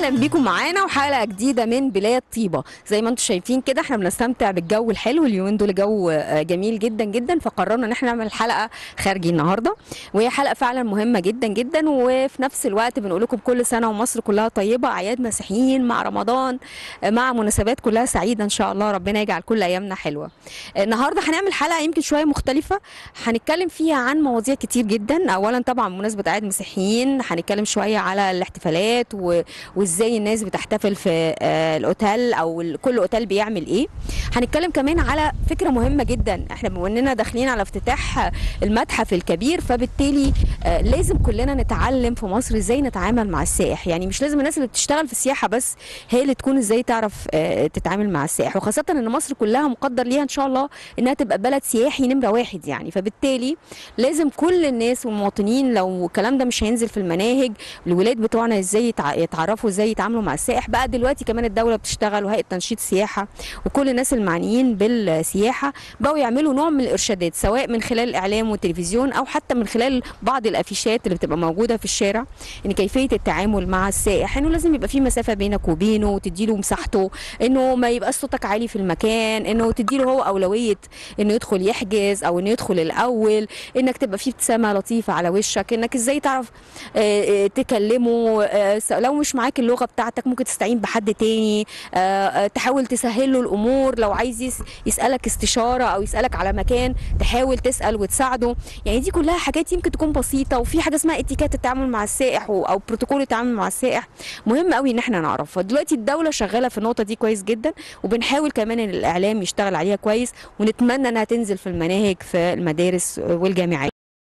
اهلا بيكم معانا وحلقه جديده من بلاد طيبه زي ما انتم شايفين كده احنا بنستمتع بالجو الحلو اليومين دول جو آه، جميل جدا جدا فقررنا ان احنا نعمل حلقه خارجي النهارده وهي حلقه فعلا مهمه جدا جدا وفي نفس الوقت بنقول لكم كل سنه ومصر كلها طيبه اعياد مسيحيين مع رمضان آه، مع مناسبات كلها سعيده ان شاء الله ربنا يجعل كل ايامنا حلوه آه، النهارده هنعمل حلقه يمكن شويه مختلفه هنتكلم فيها عن مواضيع كتير جدا اولا طبعا بمناسبه اعياد مسيحيين هنتكلم شويه على الاحتفالات و... وازاي الناس بتحتفل في آه، الاوتيل او ال- كل اوتيل بيعمل ايه هنتكلم كمان على فكره مهمه جدا احنا بما اننا داخلين على افتتاح المتحف الكبير فبالتالي آه، لازم كلنا نتعلم في مصر ازاي نتعامل مع السائح يعني مش لازم الناس اللي بتشتغل في السياحه بس هي اللي تكون ازاي تعرف آه، تتعامل مع السائح وخاصه ان مصر كلها مقدر ليها ان شاء الله انها تبقى بلد سياحي نمره واحد يعني فبالتالي لازم كل الناس والمواطنين لو الكلام ده مش هينزل في المناهج الولاد بتوعنا ازاي يتع- يتعرفوا ازاي يتعاملوا مع السائح بقى دلوقتي كمان الدوله بتشتغل وهيئه تنشيط السياحه وكل الناس المعنيين بالسياحه بقوا يعملوا نوع من الارشادات سواء من خلال الاعلام والتلفزيون او حتى من خلال بعض الافيشات اللي بتبقى موجوده في الشارع ان كيفيه التعامل مع السائح انه لازم يبقى في مسافه بينك وبينه وتديله مساحته انه ما يبقاش صوتك عالي في المكان انه تديله هو اولويه انه يدخل يحجز او انه يدخل الاول انك تبقى في ابتسامه لطيفه على وشك انك ازاي تعرف آه، آه، تكلمه آه، س- لو مش معاك اللغه بتاعتك ممكن تستعين بحد تاني آه، آه، تحاول تسهل له الامور لو عايز يس- يسالك استشاره او يسالك على مكان تحاول تسال وتساعده يعني دي كلها حاجات يمكن تكون بسيطه وفي حاجه اسمها اتيكيت التعامل مع السائح و- او بروتوكول التعامل مع السائح مهم قوي ان احنا نعرفها دلوقتي الدوله شغاله في النقطه دي كويس جدا وبنحاول كمان ان الاعلام يشتغل عليها كويس ونتمنى انها تنزل في المناهج في المدارس والجامعات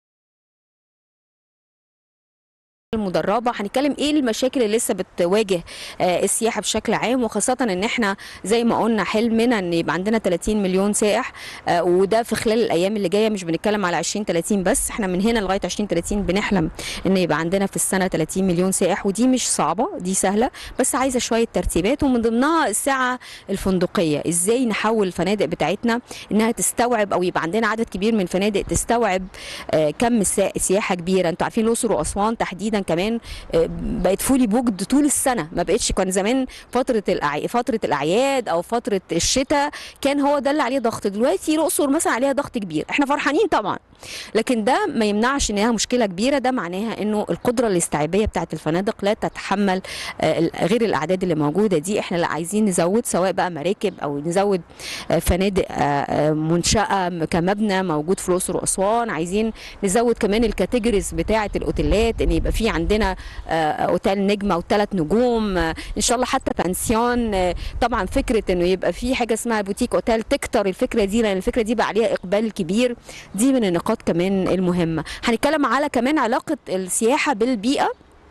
المدربه هنتكلم ايه المشاكل اللي لسه بتواجه آه، السياحه بشكل عام وخاصه ان احنا زي ما قلنا حلمنا ان يبقى عندنا 30 مليون سائح آه، وده في خلال الايام اللي جايه مش بنتكلم على 20 30 بس احنا من هنا لغايه 20 30 بنحلم ان يبقى عندنا في السنه 30 مليون سائح ودي مش صعبه دي سهله بس عايزه شويه ترتيبات ومن ضمنها الساعه الفندقيه ازاي نحول الفنادق بتاعتنا انها تستوعب او يبقى عندنا عدد كبير من الفنادق تستوعب آه، كم سا- سياحه كبيره انتوا عارفين الاقصر واسوان تحديدا كمان آه، بقت فولي بوكد طول السنه ما بقتش كان زمان فتره الأعي... فتره الاعياد او فتره الشتاء كان هو ده اللي عليه ضغط دلوقتي الاقصر مثلا عليها ضغط كبير احنا فرحانين طبعا لكن ده ما يمنعش انها مشكله كبيره ده معناها انه القدره الاستيعابيه بتاعه الفنادق لا تتحمل آه، ال- غير الاعداد اللي موجوده دي احنا لا عايزين نزود سواء بقى مراكب او نزود آه، فنادق آه، آه، منشاه م- كمبنى موجود في الاقصر واسوان عايزين نزود كمان الكاتيجوريز بتاعه الاوتيلات ان يبقى في عندنا آه، اوتيل نجمه وثلاث نجوم آه، ان شاء الله حتى بانسيون آه، طبعا فكره انه يبقى في حاجه اسمها بوتيك اوتيل تكتر الفكره دي لان الفكره دي بقى عليها اقبال كبير دي من النقاط كمان المهمه هنتكلم على كمان علاقه السياحه بالبيئه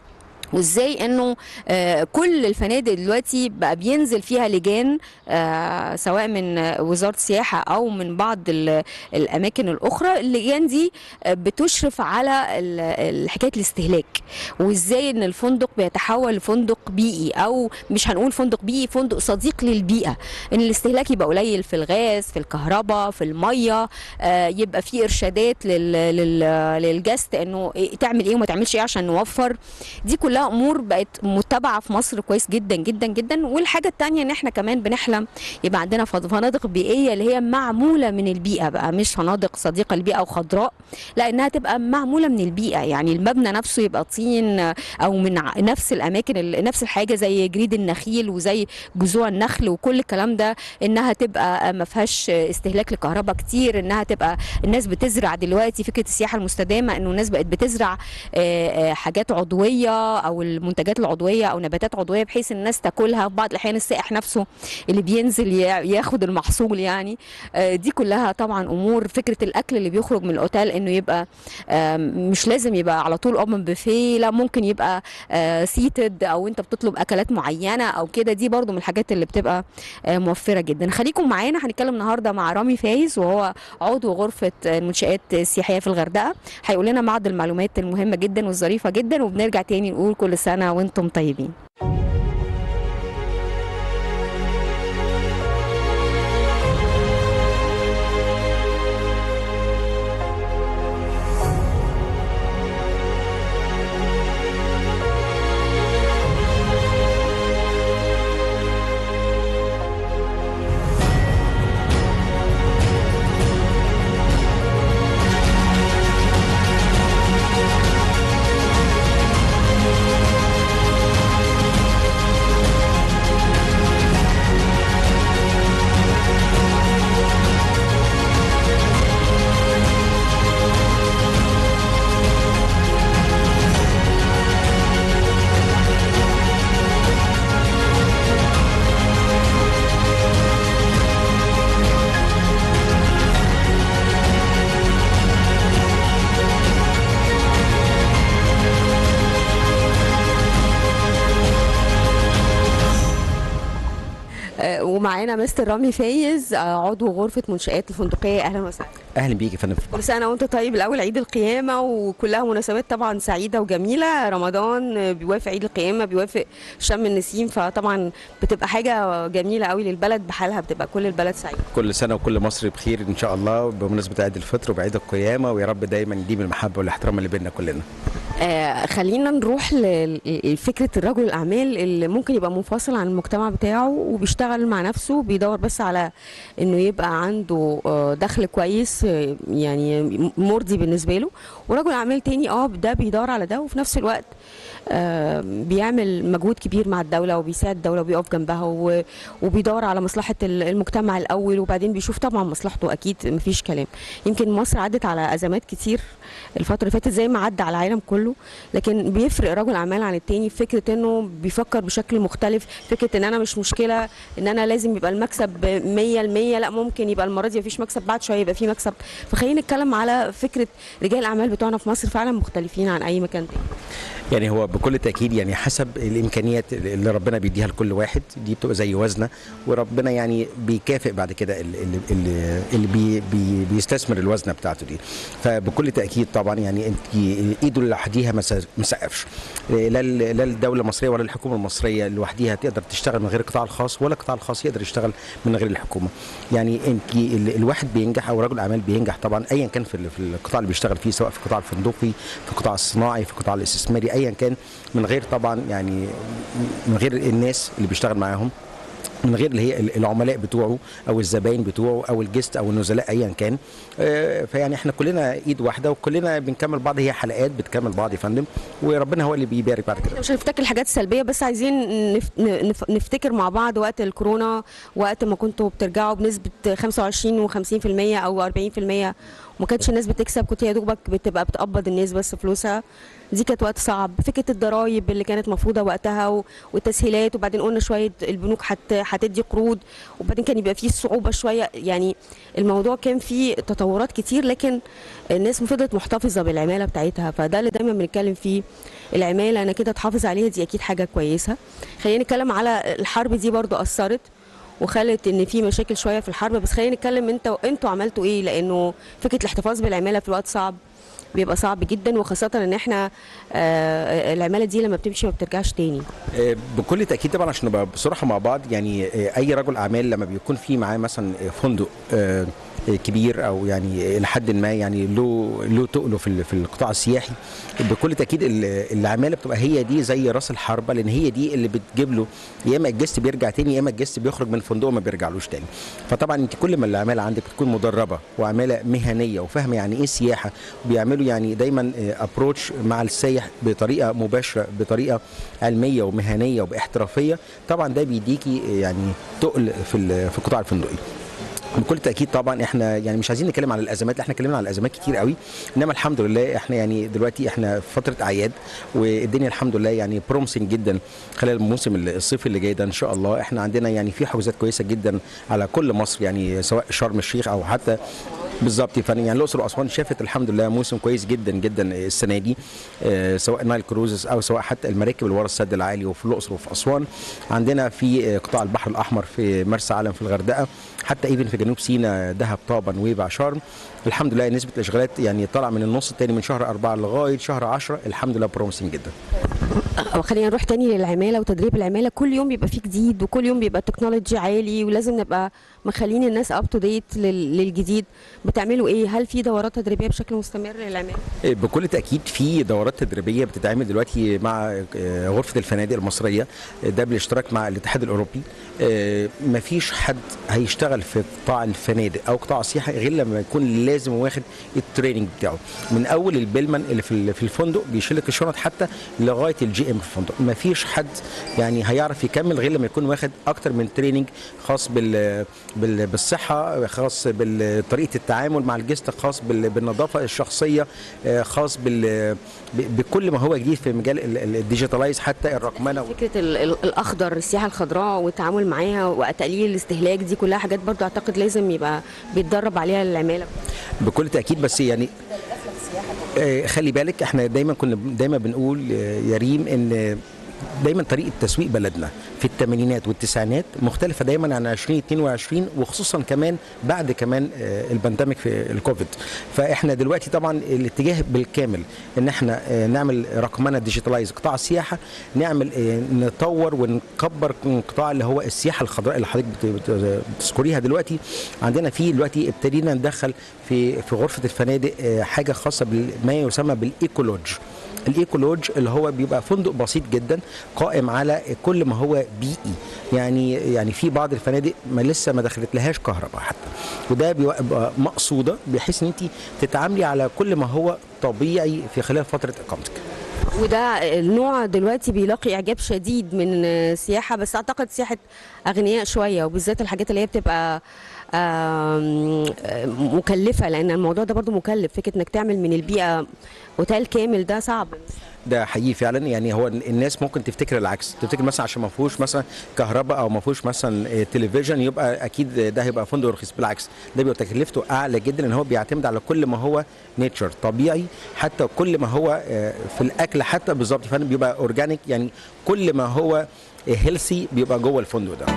وازاي انه آه كل الفنادق دلوقتي بقى بينزل فيها لجان آه سواء من آه، وزاره السياحه او من بعض ال- الاماكن الاخرى اللجان دي آه بتشرف على ال- ال- حكايه الاستهلاك وازاي ان الفندق بيتحول لفندق بيئي او مش هنقول فندق بيئي فندق صديق للبيئه ان الاستهلاك يبقى قليل في الغاز في الكهرباء في الميه آه يبقى في ارشادات لل لل للجست انه إيه- تعمل ايه وما تعملش ايه عشان نوفر دي كلها امور بقت متبعه في مصر كويس جدا جدا جدا والحاجه التانية ان احنا كمان بنحلم يبقى عندنا فض- فنادق بيئيه اللي هي معموله من البيئه بقى مش فنادق صديقه للبيئه او خضراء لا انها تبقى معموله من البيئه يعني المبنى نفسه يبقى طين او من ع- نفس الاماكن ال- نفس الحاجه زي جريد النخيل وزي جذوع النخل وكل الكلام ده انها تبقى ما فيهاش استهلاك لكهرباء كتير انها تبقى الناس بتزرع دلوقتي فكره السياحه المستدامه انه الناس بقت بتزرع آه، آه، حاجات عضويه او المنتجات العضويه او نباتات عضويه بحيث الناس تاكلها في بعض الاحيان السائح نفسه اللي بينزل يا- ياخد المحصول يعني آه، دي كلها طبعا امور فكره الاكل اللي بيخرج من الاوتيل انه يبقى آم، مش لازم يبقى على طول اوبن بوفيه لا ممكن يبقى سيتد او انت بتطلب اكلات معينه او كده دي برضو من الحاجات اللي بتبقى آه، موفره جدا خليكم معانا هنتكلم النهارده مع رامي فايز وهو عضو غرفه المنشات السياحيه في الغردقه هيقول لنا بعض المعلومات المهمه جدا والظريفه جدا وبنرجع تاني نقول كل سنه وانتم طيبين معانا مستر رامي فايز آه، عضو غرفه منشات الفندقيه اهلا وسهلا اهلا بيك يا فندم كل سنه وانت طيب الاول عيد القيامه وكلها مناسبات طبعا سعيده وجميله رمضان آه، بيوافق عيد القيامه بيوافق شم النسيم فطبعا بتبقى حاجه جميله قوي للبلد بحالها بتبقى كل البلد سعيد كل سنه وكل مصر بخير ان شاء الله بمناسبه عيد الفطر وبعيد القيامه ويا رب دايما يديم المحبه والاحترام اللي بيننا كلنا آه خلينا نروح ل- لفكره الرجل الاعمال اللي ممكن يبقى منفصل عن المجتمع بتاعه وبيشتغل مع نفسه بيدور بس على انه يبقى عنده آه دخل كويس آه يعني مرضي بالنسبه له ورجل اعمال تاني اه ده بيدور على ده وفي نفس الوقت آه بيعمل مجهود كبير مع الدوله وبيساعد الدوله وبيقف جنبها و- وبيدور على مصلحه ال- المجتمع الاول وبعدين بيشوف طبعا مصلحته اكيد مفيش كلام يمكن مصر عدت على ازمات كتير الفتره اللي فاتت زي ما عدى على العالم كله لكن بيفرق رجل اعمال عن التاني في فكره انه بيفكر بشكل مختلف فكره ان انا مش مشكله ان انا لازم يبقى المكسب 100% لا ممكن يبقى المره دي مفيش مكسب بعد شويه يبقى في مكسب فخلينا نتكلم على فكره رجال الاعمال بتوعنا في مصر فعلا مختلفين عن اي مكان تاني يعني هو بكل تاكيد يعني حسب الامكانيات اللي ربنا بيديها لكل واحد دي بتبقى زي وزنه وربنا يعني بيكافئ بعد كده اللي, اللي, اللي بي بي بيستثمر الوزنه بتاعته دي فبكل تاكيد طبعا يعني انت ايده لوحديها ما س- ما سقفش لا ال- لا الدوله المصريه ولا الحكومه المصريه لوحديها تقدر تشتغل من غير القطاع الخاص ولا القطاع الخاص يقدر يشتغل من غير الحكومه يعني انت ال- الواحد بينجح او رجل اعمال بينجح طبعا ايا كان في ال- في القطاع اللي بيشتغل فيه سواء في القطاع الفندقي في القطاع الصناعي في القطاع الاستثماري ايا كان من غير طبعا يعني من غير الناس اللي بيشتغل معاهم من غير اللي هي العملاء بتوعه او الزباين بتوعه او الجست او النزلاء ايا كان آه، فيعني احنا كلنا ايد واحده وكلنا بنكمل بعض هي حلقات بتكمل بعض يا فندم وربنا هو اللي بيبارك بعد كده احنا مش هنفتكر الحاجات السلبيه بس عايزين نف... نف... نفتكر مع بعض وقت الكورونا وقت ما كنتوا بترجعوا بنسبه 25 و50% او 40% وما كانتش الناس بتكسب كنت يا دوبك بتبقى بتقبض الناس بس فلوسها دي كانت وقت صعب فكره الضرايب اللي كانت مفروضه وقتها و... والتسهيلات وبعدين قلنا شويه البنوك هت... هتدي قروض وبعدين كان يبقى فيه صعوبه شويه يعني الموضوع كان فيه تطورات كتير لكن الناس فضلت محتفظه بالعماله بتاعتها فده اللي دايما بنتكلم فيه العماله انا كده تحافظ عليها دي اكيد حاجه كويسه خلينا نتكلم على الحرب دي برضو اثرت وخلت ان في مشاكل شويه في الحرب بس خلينا نتكلم انت انتوا عملتوا ايه لانه فكره الاحتفاظ بالعماله في الوقت صعب بيبقى صعب جدا وخاصه ان احنا آه العماله دي لما بتمشي ما بترجعش تاني آه، بكل تاكيد طبعا عشان نبقى بصراحه مع بعض يعني آه، اي رجل اعمال لما بيكون في معاه مثلا آه، فندق آه، آه، كبير او يعني الى حد ما يعني له له تقله في ال- في القطاع السياحي بكل تاكيد ال- العماله بتبقى هي دي زي راس الحربه لان هي دي اللي بتجيب له يا اما الجست بيرجع تاني يا اما الجست بيخرج من فندقه ما بيرجعلوش تاني فطبعا انت كل ما العماله عندك بتكون مدربه وعماله مهنيه وفاهمه يعني ايه سياحه وبيعملوا يعني دايما ابروتش مع السايح بطريقه مباشره بطريقه علميه ومهنيه وباحترافيه طبعا ده بيديكي يعني تقل في ال- في القطاع الفندقي بكل تاكيد طبعا احنا يعني مش عايزين نتكلم على الازمات احنا اتكلمنا على الازمات كتير قوي انما الحمد لله احنا يعني دلوقتي احنا في فتره اعياد والدنيا الحمد لله يعني برومسنج جدا خلال الموسم الصيفي اللي جاي ده ان شاء الله احنا عندنا يعني في حجوزات كويسه جدا على كل مصر يعني سواء شرم الشيخ او حتى بالظبط فن- يعني الاقصر واسوان شافت الحمد لله موسم كويس جدا جدا السنه دي آه، سواء نايل كروزز او سواء حتى المراكب اللي ورا السد العالي وفي الاقصر وفي اسوان عندنا في آه، قطاع البحر الاحمر في مرسى علم في الغردقه حتى ايفن في جنوب سيناء دهب طابا نويبع شرم الحمد لله نسبه الاشغالات يعني طالعه من النص الثاني من شهر أربعة لغايه شهر 10 الحمد لله بروميسنج جدا أه، خلينا نروح تاني للعماله وتدريب العماله كل يوم بيبقى فيه جديد وكل يوم بيبقى التكنولوجي عالي ولازم نبقى مخلين الناس اب تو ديت للجديد بتعملوا ايه هل في دورات تدريبيه بشكل مستمر للعماله بكل تاكيد في دورات تدريبيه بتتعمل دلوقتي مع آه، غرفه الفنادق المصريه آه، ده بالاشتراك مع الاتحاد الاوروبي آه، مفيش حد هيشتغل في قطاع الفنادق او قطاع السياحه غير لما يكون لازم واخد التريننج بتاعه من اول البيلمان اللي في ال- في الفندق بيشيل لك الشنط حتى لغايه الجي ام في الفندق مفيش حد يعني هيعرف يكمل غير لما يكون واخد اكتر من تريننج خاص بال بال- بالصحه خاص بطريقه التعامل مع الجست خاص بال- بالنظافه الشخصيه آه، خاص بال ب- بكل ما هو جديد في مجال ال- ال- الديجيتالايز حتى الرقمنه فكره ال- ال- الاخضر السياحه الخضراء والتعامل معاها وتقليل الاستهلاك دي كلها حاجات برضو اعتقد لازم يبقى بيتدرب عليها العماله بكل تاكيد بس يعني آه، خلي بالك احنا دايما كنا دايما بنقول آه، يا ريم ان دايما طريقه تسويق بلدنا في الثمانينات والتسعينات مختلفه دايما عن 2022 وخصوصا كمان بعد كمان آه، البانديميك في الكوفيد فاحنا دلوقتي طبعا الاتجاه بالكامل ان احنا آه، نعمل رقمنه ديجيتالايز قطاع السياحه نعمل آه، نطور ونكبر قطاع اللي هو السياحه الخضراء اللي حضرتك بت- بت- بتذكريها دلوقتي عندنا في دلوقتي ابتدينا ندخل في في غرفه الفنادق آه، حاجه خاصه بما يسمى بالايكولوج الايكولوج اللي هو بيبقى فندق بسيط جدا قائم على كل ما هو بيئي يعني يعني في بعض الفنادق ما لسه ما دخلت لهاش كهرباء حتى وده بيبقى مقصوده بحيث ان انت تتعاملي على كل ما هو طبيعي في خلال فتره اقامتك وده النوع دلوقتي بيلاقي اعجاب شديد من السياحه بس اعتقد سياحه اغنياء شويه وبالذات الحاجات اللي هي بتبقى آم، مكلفه لان الموضوع ده برضو مكلف فكره انك تعمل من البيئه اوتيل كامل ده صعب ده حقيقي فعلا يعني هو الناس ممكن تفتكر العكس تفتكر مثلا عشان ما فيهوش مثلا كهرباء او ما فيهوش مثلا آه، تلفزيون يبقى اكيد ده هيبقى فندق رخيص بالعكس ده بيبقى تكلفته اعلى جدا لان هو بيعتمد على كل ما هو نيتشر طبيعي حتى كل ما هو آه، في الاكل حتى بالظبط فعلا بيبقى اورجانيك يعني كل ما هو هيلثي بيبقى جوه الفندق ده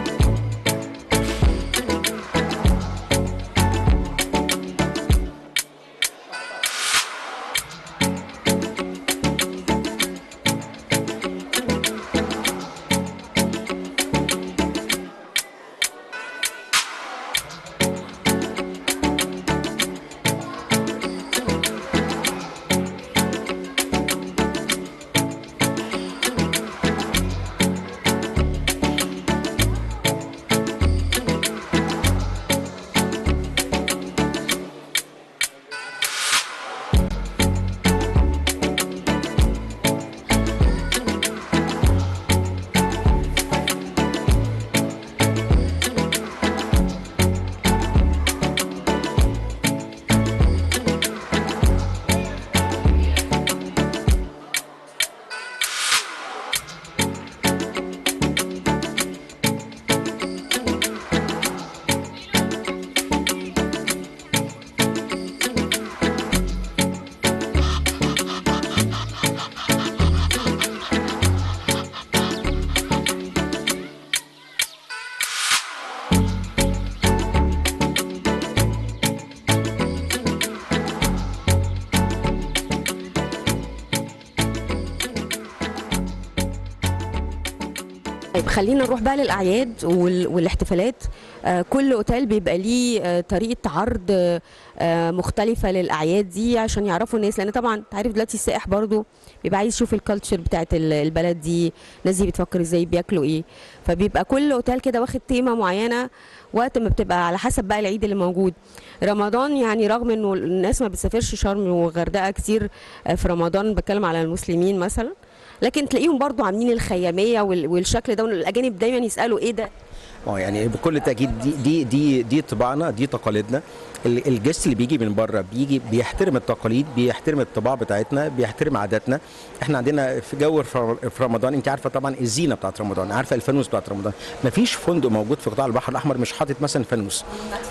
طيب خلينا نروح بقى للاعياد وال- والاحتفالات آه، كل اوتيل بيبقى ليه آه، طريقه عرض آه، مختلفه للاعياد دي عشان يعرفوا الناس لان طبعا انت عارف دلوقتي السائح برضو بيبقى عايز يشوف الكالتشر بتاعت ال- البلد دي الناس دي بتفكر ازاي بياكلوا ايه فبيبقى كل اوتيل كده واخد تيمه معينه وقت ما بتبقى على حسب بقى العيد اللي موجود رمضان يعني رغم انه الناس ما بتسافرش شرم وغردقه كتير آه، في رمضان بتكلم على المسلمين مثلا لكن تلاقيهم برضو عاملين الخياميه وال- والشكل ده والاجانب دايما يسالوا ايه ده اه يعني بكل تاكيد دي دي دي دي طباعنا دي تقاليدنا ال- الجست اللي بيجي من بره بيجي بيحترم التقاليد بيحترم الطباع بتاعتنا بيحترم عاداتنا احنا عندنا في جو في رم- في رمضان انت عارفه طبعا الزينه بتاعت رمضان عارفه الفانوس بتاعت رمضان مفيش فندق موجود في قطاع البحر الاحمر مش حاطط مثلا فانوس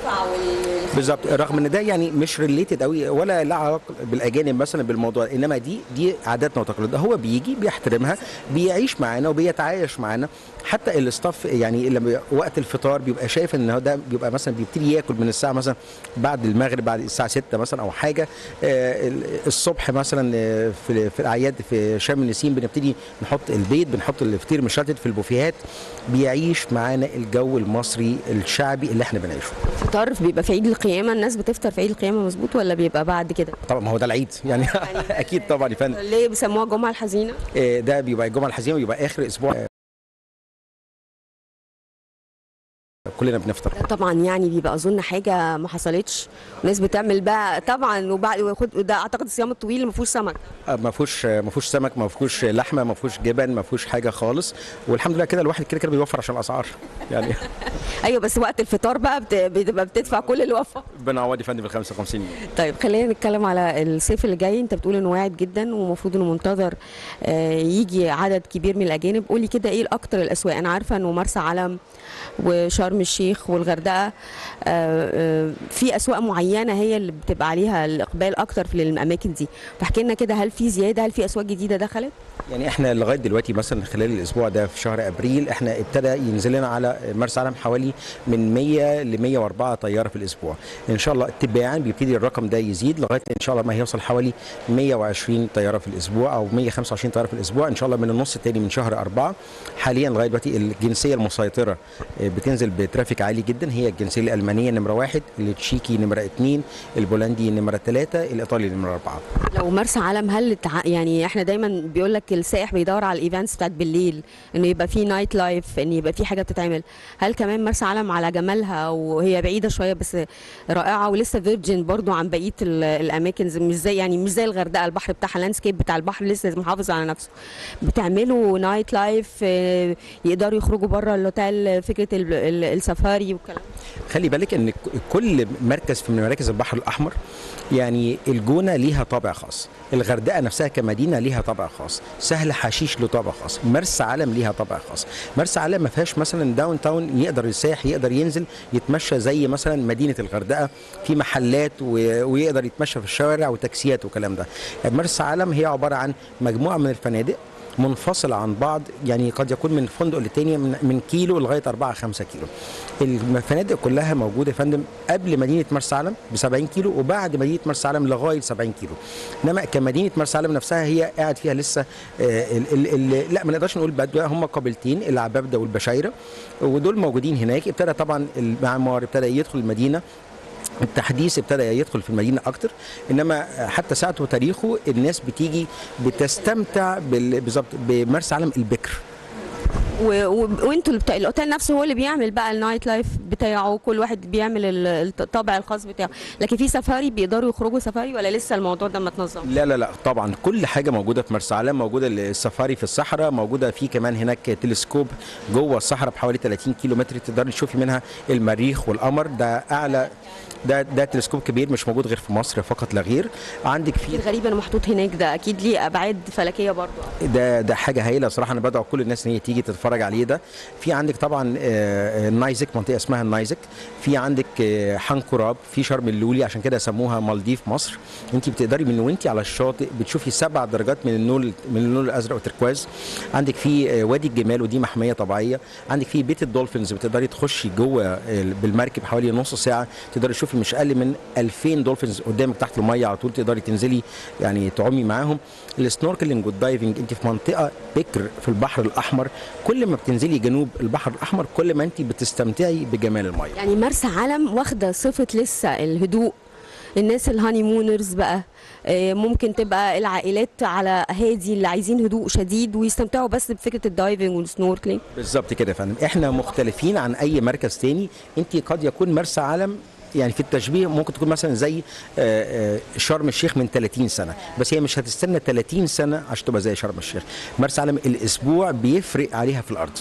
بالظبط رغم ان ده يعني مش ريليتد قوي ولا له علاقه بالاجانب مثلا بالموضوع انما دي دي عاداتنا وتقاليدنا هو بيجي بيحترمها بيعيش معانا وبيتعايش معانا حتى الاستاف يعني لما وقت الفطار بيبقى شايف ان هو ده بيبقى مثلا بيبتدي ياكل من الساعه مثلا بعد المغرب بعد الساعه 6 مثلا او حاجه آه، ال- الصبح مثلا آه، في في الاعياد في شم النسيم بنبتدي نحط البيض بنحط الفطير مشلتت في البوفيهات بيعيش معانا الجو المصري الشعبي اللي احنا بنعيشه الفطار بيبقى في عيد القيامه الناس بتفطر في عيد القيامه مظبوط ولا بيبقى بعد كده طبعا ما هو ده العيد يعني اكيد طبعا يا فندم ليه بيسموها الجمعه الحزينه آه، ده بيبقى الجمعه الحزينه ويبقى اخر اسبوع آه، كلنا بنفطر ده طبعا يعني بيبقى اظن حاجه ما حصلتش وناس بتعمل بقى طبعا وبعد وياخد ده اعتقد الصيام الطويل ما فيهوش سمك آه، ما فيهوش آه، ما فيهوش سمك ما فيهوش لحمه ما فيهوش جبن ما فيهوش حاجه خالص والحمد لله كده الواحد كده كده بيوفر عشان الاسعار يعني ايوه بس وقت الفطار بقى بت- بتبقى بتدفع كل اللي وفى بنعوض يا فندم ال 55 جنيه طيب خلينا نتكلم على الصيف اللي جاي انت بتقول انه واعد جدا ومفروض انه منتظر آه، يجي عدد كبير من الاجانب قولي كده ايه الاكتر الاسواق انا عارفه انه مرسى علم وشرم شرم الشيخ والغردقه آه، آه، في اسواق معينه هي اللي بتبقى عليها الاقبال اكتر في الاماكن دي فاحكي لنا كده هل في زياده هل في اسواق جديده دخلت يعني احنا لغايه دلوقتي مثلا خلال الاسبوع ده في شهر ابريل احنا ابتدى ينزل لنا على مرسى علم حوالي من 100 ل 104 طياره في الاسبوع ان شاء الله تباعا بيبتدي الرقم ده يزيد لغايه ان شاء الله ما هيوصل حوالي 120 طياره في الاسبوع او 125 طياره في الاسبوع ان شاء الله من النص الثاني من شهر أربعة حاليا لغايه دلوقتي الجنسيه المسيطره آه، بتنزل بترافيك عالي جدا هي الجنسيه الالمانيه نمره واحد التشيكي نمره اثنين البولندي نمره ثلاثه الايطالي نمره اربعه لو مرسى علم هل تع... يعني احنا دايما بيقول لك السائح بيدور على الايفنتس بتاعت بالليل انه يبقى في نايت لايف ان يبقى في حاجه بتتعمل هل كمان مرسى علم على جمالها وهي بعيده شويه بس رائعه ولسه فيرجن برضو عن بقيه ال- الاماكن زي- مش زي يعني مش زي الغردقه البحر بتاعها اللاندسكيب بتاع البحر لسه محافظ على نفسه بتعملوا نايت لايف آه، يقدروا يخرجوا بره الاوتيل فكره ال- ال- السفاري والكلام خلي بالك ان ك- كل مركز من مراكز البحر الاحمر يعني الجونه ليها طابع خاص الغردقه نفسها كمدينه ليها طابع خاص سهل حشيش له طابع خاص مرسى علم ليها طابع خاص مرسى علم ما فيهاش مثلا داون تاون يقدر السائح يقدر ينزل يتمشى زي مثلا مدينه الغردقه في محلات و- ويقدر يتمشى في الشوارع وتاكسيات والكلام ده مرسى علم هي عباره عن مجموعه من الفنادق منفصل عن بعض يعني قد يكون من فندق للتاني من, من كيلو لغايه 4 5 كيلو الفنادق كلها موجوده يا فندم قبل مدينه مرسى علم ب 70 كيلو وبعد مدينه مرسى علم لغايه 70 كيلو انما كمدينه مرسى علم نفسها هي قاعد فيها لسه آه ال ال ال لا ما نقدرش نقول بدوه هم قبيلتين العبابده والبشايره ودول موجودين هناك ابتدى طبعا المعمار ابتدى يدخل المدينه التحديث ابتدى يدخل في المدينه اكتر انما حتى ساعته وتاريخه الناس بتيجي بتستمتع بال- بالظبط بمرسى علم البكر و... و... وانتوا اللي بتاع الاوتيل نفسه هو اللي بيعمل بقى النايت لايف بتاعه كل واحد بيعمل ال- الطابع الخاص بتاعه لكن في سفاري بيقدروا يخرجوا سفاري ولا لسه الموضوع ده ما اتنظم لا لا لا طبعا كل حاجه موجوده في مرسى علم موجوده السفاري في الصحراء موجوده في كمان هناك تلسكوب جوه الصحراء بحوالي 30 كيلو متر تقدري تشوفي منها المريخ والقمر ده اعلى ده ده تلسكوب كبير مش موجود غير في مصر فقط لا غير عندك في الغريب انه محطوط هناك ده اكيد ليه ابعاد فلكيه برضه ده ده حاجه هايله صراحه انا بدعو كل الناس ان هي تيجي تتفرج عليه ده في عندك طبعا آه، آه، النايزك منطقه اسمها النايزك في عندك آه، حنكراب في شرم اللولي عشان كده سموها مالديف مصر انت بتقدري من وانت على الشاطئ بتشوفي سبع درجات من النور من النور الازرق والتركواز عندك في آه، وادي الجمال ودي محميه طبيعيه عندك في بيت الدولفينز بتقدري تخشي جوه آه، بالمركب حوالي نص ساعه تقدري تشوفي مش اقل من 2000 دولفينز قدامك تحت الميه على طول تقدري تنزلي يعني تعومي معاهم السنوركلينج والدايفنج انت في منطقه بكر في البحر الاحمر كل ما بتنزلي جنوب البحر الاحمر كل ما انت بتستمتعي بجمال الميه يعني مرسى علم واخده صفه لسه الهدوء الناس الهاني مونرز بقى آه، ممكن تبقى العائلات على هادي اللي عايزين هدوء شديد ويستمتعوا بس بفكره الدايفنج والسنوركلينج بالظبط كده يا فندم احنا مختلفين عن اي مركز تاني انت قد يكون مرسى علم يعني في التشبيه ممكن تكون مثلا زي آه، آه، شرم الشيخ من 30 سنه بس هي مش هتستنى 30 سنه عشان تبقى زي شرم الشيخ مرسى علم الاسبوع بيفرق عليها في الارض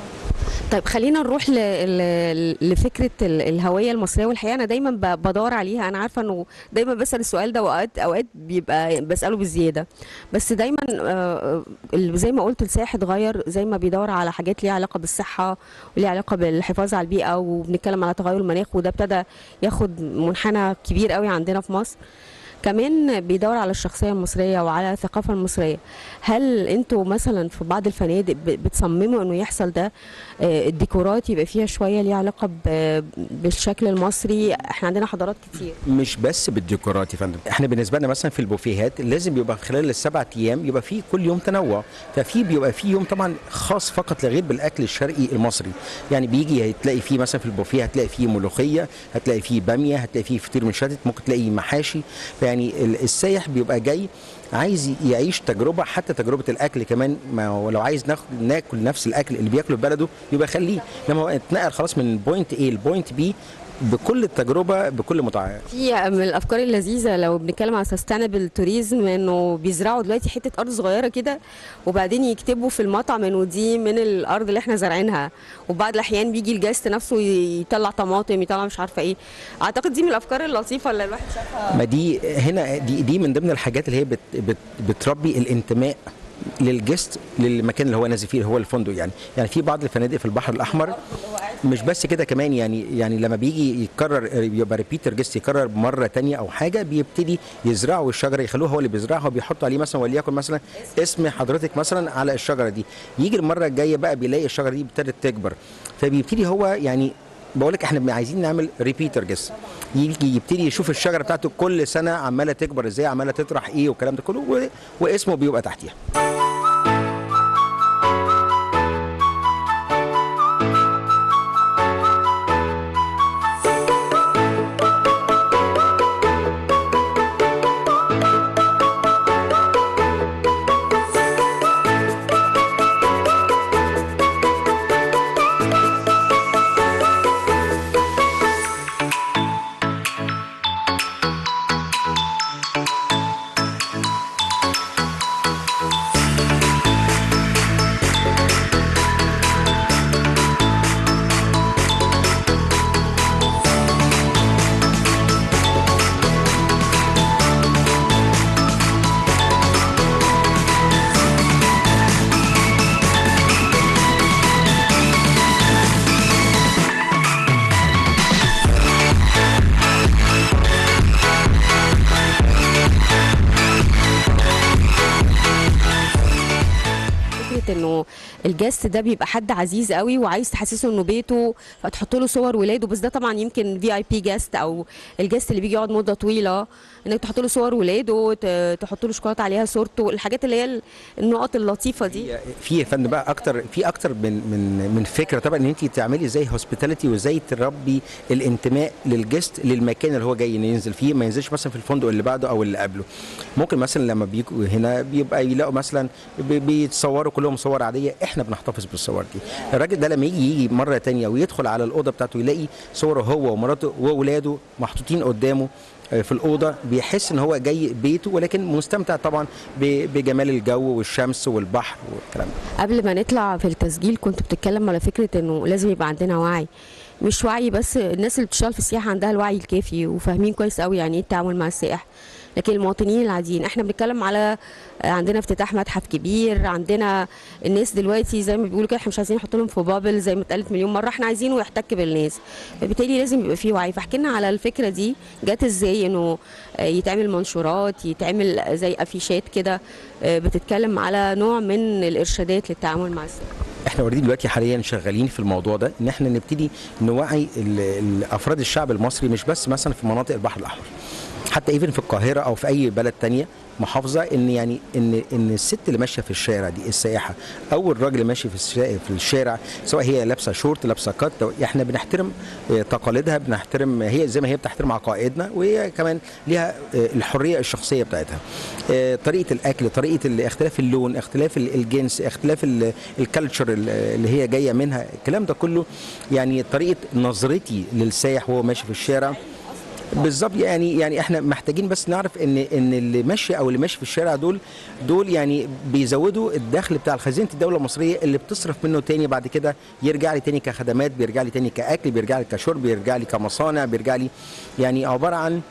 طيب خلينا نروح ل... ل... لفكره ال- الهويه المصريه والحقيقه انا دايما ب... بدور عليها انا عارفه انه دايما بسال السؤال ده واوقات اوقات بيبقى بساله بالزياده بس دايما آه، ال- زي ما قلت السائح اتغير زي ما بيدور على حاجات ليها علاقه بالصحه وليها علاقه بالحفاظ على البيئه وبنتكلم على تغير المناخ وده ابتدى ياخد منحنى كبير قوي عندنا في مصر كمان بيدور على الشخصيه المصريه وعلى الثقافه المصريه هل انتوا مثلا في بعض الفنادق ب- بتصمموا انه يحصل ده آه، الديكورات يبقى فيها شويه ليها علاقه ب- بالشكل المصري احنا عندنا حضارات كتير مش بس بالديكورات يا فندم احنا بالنسبه لنا مثلا في البوفيهات لازم يبقى خلال السبع ايام يبقى في كل يوم تنوع ففي بيبقى في يوم طبعا خاص فقط لا غير بالاكل الشرقي المصري يعني بيجي هتلاقي فيه مثلا في البوفيه هتلاقي فيه ملوخيه هتلاقي فيه باميه هتلاقي فيه فطير مشلتت ممكن تلاقي محاشي فيعني ال- السايح بيبقى جاي عايز يعيش تجربه حتى تجربه الاكل كمان ما هو لو عايز ناخد ناكل نفس الاكل اللي بياكله في بلده يبقى خليه لما هو اتنقل خلاص من بوينت A لبوينت B بكل التجربه بكل متعه في من الافكار اللذيذه لو بنتكلم على سستينبل توريزم انه بيزرعوا دلوقتي حته ارض صغيره كده وبعدين يكتبوا في المطعم انه دي من الارض اللي احنا زارعينها وبعض الاحيان بيجي الجاست نفسه يطلع طماطم يطلع مش عارفه ايه اعتقد دي من الافكار اللطيفه اللي الواحد شافها ما دي هنا دي دي من ضمن الحاجات اللي هي بت بت بتربي الانتماء للجست للمكان اللي هو نازل فيه اللي هو الفندق يعني يعني في بعض الفنادق في البحر الاحمر مش بس كده كمان يعني يعني لما بيجي يكرر يبقى ريبيتر جيست يكرر مره تانية او حاجه بيبتدي يزرعوا الشجره يخلوه هو اللي بيزرعها وبيحطوا عليه مثلا وليكن مثلا اسم حضرتك مثلا على الشجره دي يجي المره الجايه بقى بيلاقي الشجره دي ابتدت تكبر فبيبتدي هو يعني بقول لك احنا عايزين نعمل ريبيتر جيس يجي يبتدي يشوف الشجره بتاعته كل سنه عماله تكبر ازاي عماله تطرح ايه والكلام ده كله و... واسمه بيبقى تحتيها فكره انه الجاست ده بيبقى حد عزيز قوي وعايز تحسسه انه بيته فتحط له صور ولاده بس ده طبعا يمكن في اي بي جاست او الجاست اللي بيجي يقعد مده طويله انك تحط له صور ولاده ت- تحط له شوكولاته عليها صورته الحاجات اللي هي ال- النقط اللطيفه دي في يا فندم بقى اكتر في اكتر من من من فكره طبعا ان انت تعملي ازاي هوسبيتاليتي وازاي تربي الانتماء للجست للمكان اللي هو جاي ينزل فيه ما ينزلش مثلا في الفندق اللي بعده او اللي قبله ممكن مثلا لما بيجوا هنا بيبقى يلاقوا مثلا بي- بيتصوروا كلهم صور عاديه احنا بنحتفظ بالصور دي الراجل ده لما يجي يجي مره تانية ويدخل على الاوضه بتاعته يلاقي صوره هو ومراته وولاده محطوطين قدامه في الاوضه بيحس ان هو جاي بيته ولكن مستمتع طبعا ب- بجمال الجو والشمس والبحر والكلام ده قبل ما نطلع في التسجيل كنت بتتكلم على فكره انه لازم يبقى عندنا وعي مش وعي بس الناس اللي بتشتغل في السياحه عندها الوعي الكافي وفاهمين كويس قوي يعني ايه التعامل مع السائح لكن المواطنين العاديين احنا بنتكلم على عندنا افتتاح متحف كبير عندنا الناس دلوقتي زي ما بيقولوا كده احنا مش عايزين نحط لهم في بابل زي ما اتقالت مليون مره احنا عايزينه يحتك بالناس فبالتالي لازم يبقى فيه وعي فاحكي لنا على الفكره دي جت ازاي انه يتعمل منشورات يتعمل زي افيشات كده بتتكلم على نوع من الارشادات للتعامل مع السائح احنا اوريدي دلوقتي حاليا شغالين في الموضوع ده ان احنا نبتدي نوعي ال- ال- افراد الشعب المصري مش بس مثلا في مناطق البحر الاحمر حتى ايفن في القاهره او في اي بلد تانية محافظه ان يعني ان ان الست اللي ماشيه في الشارع دي السائحه او الراجل اللي ماشي في الشارع في الشارع سواء هي لابسه شورت لابسه كات احنا بنحترم آه، تقاليدها بنحترم هي زي ما هي بتحترم عقائدنا وهي كمان ليها آه، الحريه الشخصيه بتاعتها آه، طريقه الاكل طريقه ال- اختلاف اللون اختلاف ال- الجنس اختلاف الكالتشر اللي هي جايه منها الكلام ده كله يعني طريقه نظرتي للسائح وهو ماشي في الشارع بالظبط يعني يعني احنا محتاجين بس نعرف ان ان اللي ماشي او اللي ماشي في الشارع دول دول يعني بيزودوا الدخل بتاع خزينه الدوله المصريه اللي بتصرف منه تاني بعد كده يرجع لي تاني كخدمات بيرجع لي تاني كاكل بيرجع لي كشرب بيرجع لي كمصانع بيرجع لي يعني عباره عن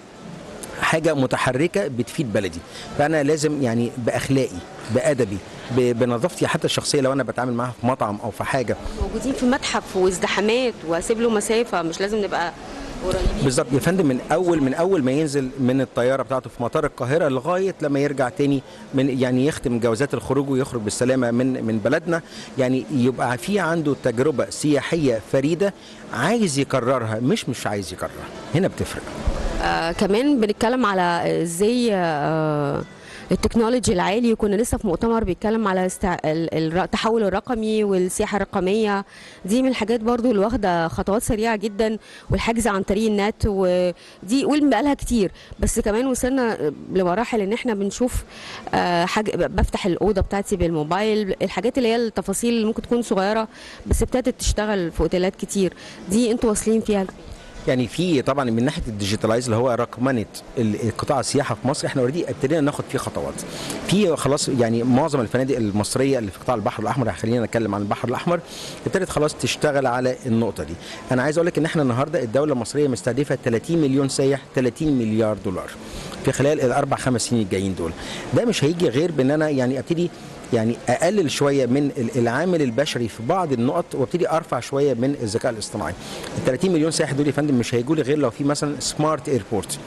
حاجه متحركه بتفيد بلدي فانا لازم يعني باخلاقي بادبي ب- بنظافتي حتى الشخصيه لو انا بتعامل معاها في مطعم او في حاجه موجودين في متحف وازدحامات واسيب له مسافه مش لازم نبقى قريبين بالظبط يا فندم من اول من اول ما ينزل من الطياره بتاعته في مطار القاهره لغايه لما يرجع تاني من يعني يختم جوازات الخروج ويخرج بالسلامه من من بلدنا يعني يبقى في عنده تجربه سياحيه فريده عايز يكررها مش مش عايز يكررها هنا بتفرق آه كمان بنتكلم على ازاي آه التكنولوجي العالي وكنا لسه في مؤتمر بيتكلم على استع... ال- الر- التحول الرقمي والسياحه الرقميه دي من الحاجات برضو اللي واخده خطوات سريعه جدا والحجز عن طريق النت ودي قول بقالها كتير بس كمان وصلنا لمراحل ان احنا بنشوف آه حاجه بفتح الاوضه بتاعتي بالموبايل الحاجات اللي هي التفاصيل اللي ممكن تكون صغيره بس ابتدت تشتغل في اوتيلات كتير دي انتوا واصلين فيها يعني في طبعا من ناحيه الديجيتالايز اللي هو رقمنه ال- قطاع السياحه في مصر احنا اوريدي ابتدينا ناخد فيه خطوات في خلاص يعني معظم الفنادق المصريه اللي في قطاع البحر الاحمر خلينا نتكلم عن البحر الاحمر ابتدت خلاص تشتغل على النقطه دي انا عايز اقول لك ان احنا النهارده الدوله المصريه مستهدفه 30 مليون سايح 30 مليار دولار في خلال الاربع خمس سنين الجايين دول ده مش هيجي غير بان انا يعني ابتدي يعني اقلل شويه من ال- العامل البشري في بعض النقط وابتدي ارفع شويه من الذكاء الاصطناعي ال 30 مليون سائح دول يا فندم مش هيجوا لي غير لو في مثلا سمارت ايربورت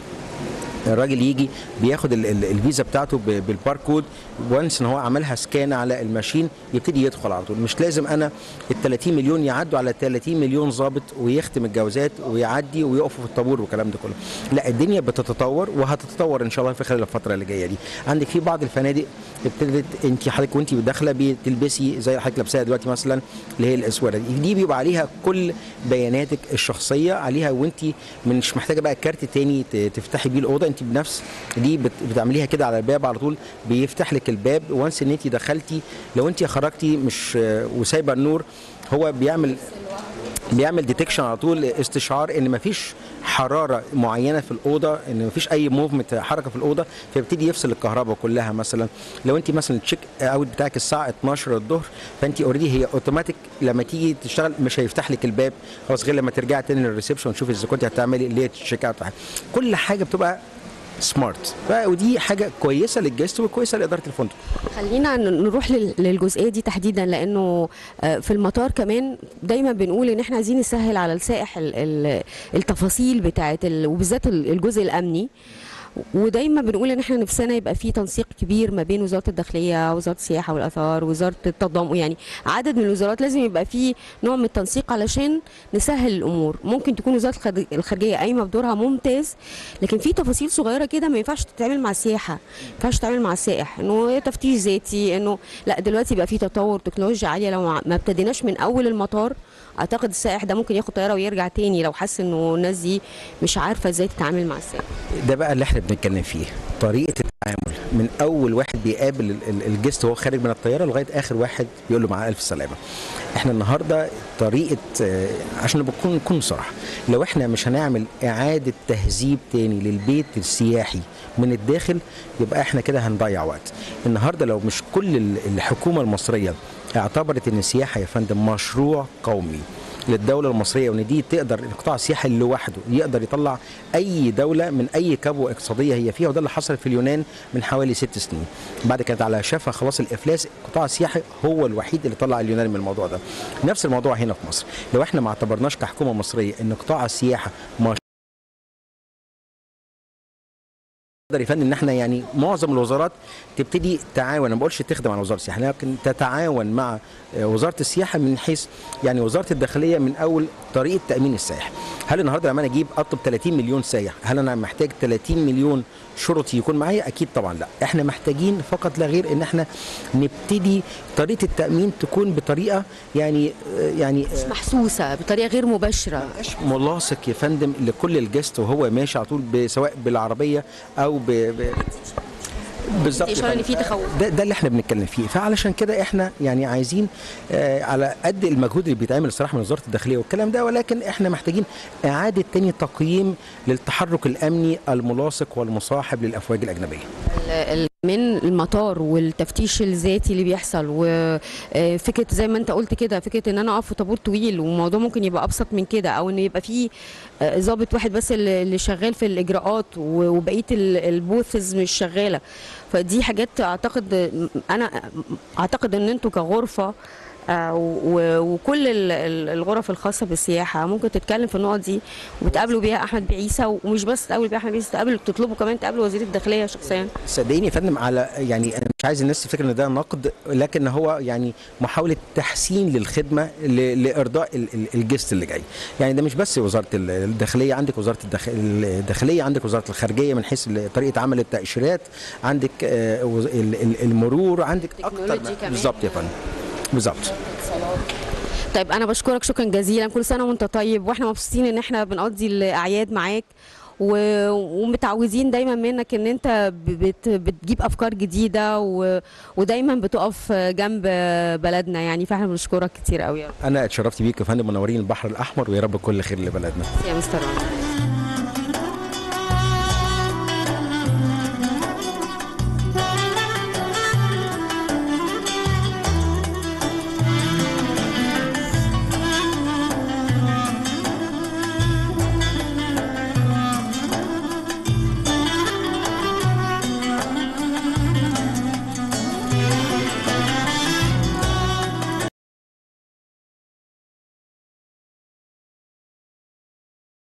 الراجل يجي بياخد ال- ال- الفيزا بتاعته ب- بالباركود وانس ان هو عملها سكان على الماشين يبتدي يدخل على طول مش لازم انا ال 30 مليون يعدوا على 30 مليون ضابط ويختم الجوازات ويعدي ويقفوا في الطابور والكلام ده كله لا الدنيا بتتطور وهتتطور ان شاء الله في خلال الفتره اللي جايه دي عندك في بعض الفنادق ابتدت انت حضرتك وانت داخله بتلبسي زي حضرتك لابساها دلوقتي مثلا اللي هي الاسوره دي دي بيبقى عليها كل بياناتك الشخصيه عليها وانت مش محتاجه بقى كارت تاني ت- تفتحي بيه الاوضه انت بنفس دي بت- بتعمليها كده على الباب على طول بيفتح لك الباب وانس ان انت دخلتي لو انت خرجتي مش وسايبه النور هو بيعمل بيعمل ديتكشن على طول استشعار ان مفيش حراره معينه في الاوضه ان مفيش اي موفمنت حركه في الاوضه فيبتدي يفصل الكهرباء كلها مثلا لو انت مثلا التشيك اوت بتاعك الساعه 12 الظهر فانت اوريدي هي اوتوماتيك لما تيجي تشتغل مش هيفتح لك الباب خلاص غير لما ترجعي تاني للريسبشن وتشوفي اذا كنت هتعملي اللي هي تشيك اوت كل حاجه بتبقى سمارت ودي حاجه كويسه للجست وكويسه لاداره الفندق خلينا ن- نروح لل- للجزئيه دي تحديدا لانه آه، في المطار كمان دايما بنقول ان احنا عايزين نسهل على السائح ال- ال- التفاصيل بتاعه ال- وبالذات ال- الجزء الامني ودايما بنقول ان احنا نفسنا يبقى في تنسيق كبير ما بين وزاره الداخليه وزاره السياحه والاثار وزاره التضامن يعني عدد من الوزارات لازم يبقى في نوع من التنسيق علشان نسهل الامور ممكن تكون وزاره الخارج- الخارجيه قايمه بدورها ممتاز لكن في تفاصيل صغيره كده ما ينفعش تتعمل مع السياحه ما ينفعش تتعمل مع السائح انه تفتيش ذاتي انه لا دلوقتي بقى في تطور تكنولوجيا عاليه لو ما ما ابتديناش من اول المطار اعتقد السائح ده ممكن ياخد طياره ويرجع تاني لو حس انه الناس دي مش عارفه ازاي تتعامل مع السائح ده بقى اللي احنا بنتكلم فيه طريقه التعامل من اول واحد بيقابل ال- ال- الجست وهو خارج من الطياره لغايه اخر واحد بيقول له مع الف سلامه احنا النهارده طريقه آه، عشان نكون نكون صراحه لو احنا مش هنعمل اعاده تهذيب تاني للبيت السياحي من الداخل يبقى احنا كده هنضيع وقت النهارده لو مش كل ال- الحكومه المصريه اعتبرت ان السياحه يا فندم مشروع قومي للدوله المصريه وان دي تقدر القطاع السياحي لوحده يقدر يطلع اي دوله من اي كبوه اقتصاديه هي فيها وده اللي حصل في اليونان من حوالي ست سنين بعد كانت على شفا خلاص الافلاس القطاع السياحي هو الوحيد اللي طلع اليونان من الموضوع ده نفس الموضوع هنا في مصر لو احنا ما اعتبرناش كحكومه مصريه ان قطاع السياحه مش نقدر يفند ان احنا يعني معظم الوزارات تبتدي تعاون انا ما بقولش تخدم على وزاره السياحه لكن تتعاون مع آه، وزاره السياحه من حيث يعني وزاره الداخليه من اول طريقه تامين السائح هل النهارده لما انا اجيب اطلب 30 مليون سائح هل انا محتاج 30 مليون شرطي يكون معايا اكيد طبعا لا احنا محتاجين فقط لا غير ان احنا نبتدي طريقه التامين تكون بطريقه يعني آه، يعني مش محسوسه بطريقه غير مباشره مش ملاصق يا فندم لكل الجست وهو ماشي على طول ب- سواء بالعربيه او ب... ب... بالظبط دي إشارة إن في تخوف. ده, ده اللي احنا بنتكلم فيه فعلشان كده احنا يعني عايزين آه على قد المجهود اللي بيتعمل الصراحه من وزاره الداخليه والكلام ده ولكن احنا محتاجين اعاده تاني تقييم للتحرك الامني الملاصق والمصاحب للافواج الاجنبيه ال- من المطار والتفتيش الذاتي اللي بيحصل وفكره زي ما انت قلت كده فكره ان انا اقف في طابور طويل والموضوع ممكن يبقى ابسط من كده او ان يبقى في آه، ضابط واحد بس اللي اللي شغال في الاجراءات و- وبقيه ال- البوثز مش شغاله فدي حاجات اعتقد انا اعتقد ان انتوا كغرفه آه، و- وكل ال- ال- الغرف الخاصه بالسياحه ممكن تتكلم في النقط دي وتقابلوا بيها احمد بعيسى ومش بس تقابلوا بيها احمد بعيسى تقابلوا تطلبوا كمان تقابلوا وزير الداخليه شخصيا صدقيني يا فندم على يعني انا مش عايز الناس تفتكر ان ده نقد لكن هو يعني محاوله تحسين للخدمه ل- لارضاء ال- ال- الجست اللي جاي يعني ده مش بس وزاره ال- الداخليه عندك وزاره الداخ- الداخليه عندك وزاره الخارجيه من حيث ال- طريقه عمل التاشيرات عندك آه، وز- ال- ال- المرور عندك اكتر تكنولوجي ما- كمان. بالظبط يا فندم بالظبط طيب انا بشكرك شكرا جزيلا كل سنه وانت طيب واحنا مبسوطين ان احنا بنقضي الاعياد معاك و... ومتعودين دايما منك ان انت ب- بت... بتجيب افكار جديده و... ودايما بتقف جنب بلدنا يعني فاحنا بنشكرك كتير قوي انا اتشرفت بيك يا فندم منورين البحر الاحمر ويا رب كل خير لبلدنا يا مستر رامي